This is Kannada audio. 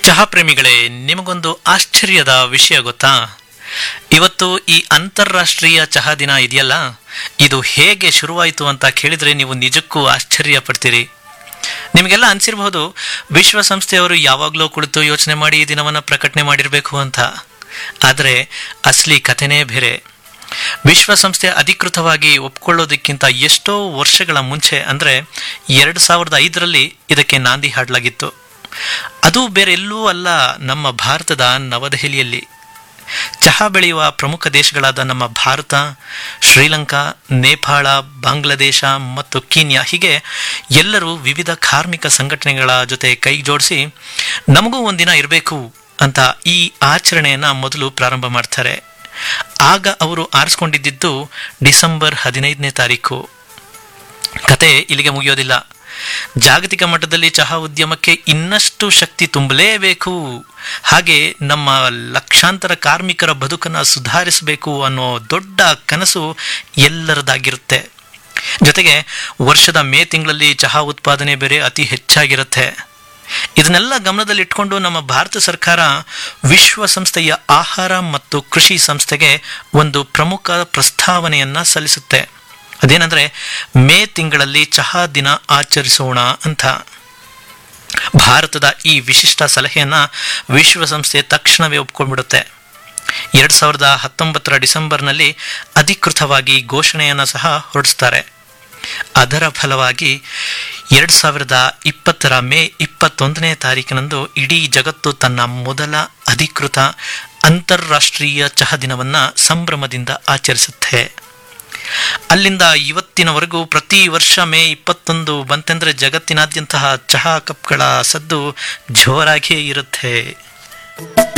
ಚಹಾ ಪ್ರೇಮಿಗಳೇ ನಿಮಗೊಂದು ಆಶ್ಚರ್ಯದ ವಿಷಯ ಗೊತ್ತಾ ಇವತ್ತು ಈ ಅಂತಾರಾಷ್ಟ್ರೀಯ ಚಹಾ ದಿನ ಇದೆಯಲ್ಲ ಇದು ಹೇಗೆ ಶುರುವಾಯಿತು ಅಂತ ಕೇಳಿದ್ರೆ ನೀವು ನಿಜಕ್ಕೂ ಆಶ್ಚರ್ಯ ಪಡ್ತೀರಿ ನಿಮಗೆಲ್ಲ ಅನ್ಸಿರಬಹುದು ವಿಶ್ವಸಂಸ್ಥೆಯವರು ಯಾವಾಗಲೂ ಕುಳಿತು ಯೋಚನೆ ಮಾಡಿ ಈ ದಿನವನ್ನು ಪ್ರಕಟಣೆ ಮಾಡಿರಬೇಕು ಅಂತ ಆದರೆ ಅಸಲಿ ಕಥೆನೇ ಬೇರೆ ವಿಶ್ವಸಂಸ್ಥೆ ಅಧಿಕೃತವಾಗಿ ಒಪ್ಕೊಳ್ಳೋದಕ್ಕಿಂತ ಎಷ್ಟೋ ವರ್ಷಗಳ ಮುಂಚೆ ಅಂದರೆ ಎರಡು ಸಾವಿರದ ಐದರಲ್ಲಿ ಇದಕ್ಕೆ ನಾಂದಿ ಹಾಡಲಾಗಿತ್ತು ಅದು ಬೇರೆ ಎಲ್ಲೂ ಅಲ್ಲ ನಮ್ಮ ಭಾರತದ ನವದೆಹಲಿಯಲ್ಲಿ ಚಹಾ ಬೆಳೆಯುವ ಪ್ರಮುಖ ದೇಶಗಳಾದ ನಮ್ಮ ಭಾರತ ಶ್ರೀಲಂಕಾ ನೇಪಾಳ ಬಾಂಗ್ಲಾದೇಶ ಮತ್ತು ಕೀನ್ಯಾ ಹೀಗೆ ಎಲ್ಲರೂ ವಿವಿಧ ಕಾರ್ಮಿಕ ಸಂಘಟನೆಗಳ ಜೊತೆ ಕೈ ಜೋಡಿಸಿ ನಮಗೂ ಒಂದಿನ ಇರಬೇಕು ಅಂತ ಈ ಆಚರಣೆಯನ್ನು ಮೊದಲು ಪ್ರಾರಂಭ ಮಾಡ್ತಾರೆ ಆಗ ಅವರು ಆರಿಸ್ಕೊಂಡಿದ್ದು ಡಿಸೆಂಬರ್ ಹದಿನೈದನೇ ತಾರೀಕು ಕತೆ ಇಲ್ಲಿಗೆ ಮುಗಿಯೋದಿಲ್ಲ ಜಾಗತಿಕ ಮಟ್ಟದಲ್ಲಿ ಚಹಾ ಉದ್ಯಮಕ್ಕೆ ಇನ್ನಷ್ಟು ಶಕ್ತಿ ತುಂಬಲೇಬೇಕು ಹಾಗೆ ನಮ್ಮ ಲಕ್ಷಾಂತರ ಕಾರ್ಮಿಕರ ಬದುಕನ್ನು ಸುಧಾರಿಸಬೇಕು ಅನ್ನೋ ದೊಡ್ಡ ಕನಸು ಎಲ್ಲರದಾಗಿರುತ್ತೆ ಜೊತೆಗೆ ವರ್ಷದ ಮೇ ತಿಂಗಳಲ್ಲಿ ಚಹಾ ಉತ್ಪಾದನೆ ಬೇರೆ ಅತಿ ಹೆಚ್ಚಾಗಿರುತ್ತೆ ಇದನ್ನೆಲ್ಲ ಗಮನದಲ್ಲಿಟ್ಕೊಂಡು ನಮ್ಮ ಭಾರತ ಸರ್ಕಾರ ವಿಶ್ವಸಂಸ್ಥೆಯ ಆಹಾರ ಮತ್ತು ಕೃಷಿ ಸಂಸ್ಥೆಗೆ ಒಂದು ಪ್ರಮುಖ ಪ್ರಸ್ತಾವನೆಯನ್ನ ಸಲ್ಲಿಸುತ್ತೆ ಅದೇನಂದ್ರೆ ಮೇ ತಿಂಗಳಲ್ಲಿ ಚಹಾ ದಿನ ಆಚರಿಸೋಣ ಅಂತ ಭಾರತದ ಈ ವಿಶಿಷ್ಟ ಸಲಹೆಯನ್ನ ವಿಶ್ವಸಂಸ್ಥೆ ತಕ್ಷಣವೇ ಒಪ್ಕೊಂಡ್ಬಿಡುತ್ತೆ ಎರಡ್ ಸಾವಿರದ ಹತ್ತೊಂಬತ್ತರ ಡಿಸೆಂಬರ್ನಲ್ಲಿ ಅಧಿಕೃತವಾಗಿ ಘೋಷಣೆಯನ್ನು ಸಹ ಹೊರಡಿಸ್ತಾರೆ ಅದರ ಫಲವಾಗಿ ಎರಡ್ ಸಾವಿರದ ಇಪ್ಪತ್ತರ ಮೇ ಇಪ್ಪತ್ತೊಂದನೇ ತಾರೀಕಿನಂದು ಇಡೀ ಜಗತ್ತು ತನ್ನ ಮೊದಲ ಅಧಿಕೃತ ಅಂತಾರಾಷ್ಟ್ರೀಯ ಚಹಾ ದಿನವನ್ನ ಸಂಭ್ರಮದಿಂದ ಆಚರಿಸುತ್ತೆ ಅಲ್ಲಿಂದ ಇವತ್ತಿನವರೆಗೂ ಪ್ರತಿ ವರ್ಷ ಮೇ ಇಪ್ಪತ್ತೊಂದು ಬಂತೆಂದ್ರೆ ಜಗತ್ತಿನಾದ್ಯಂತಹ ಚಹಾ ಕಪ್ಗಳ ಸದ್ದು ಜೋರಾಗಿಯೇ ಇರುತ್ತೆ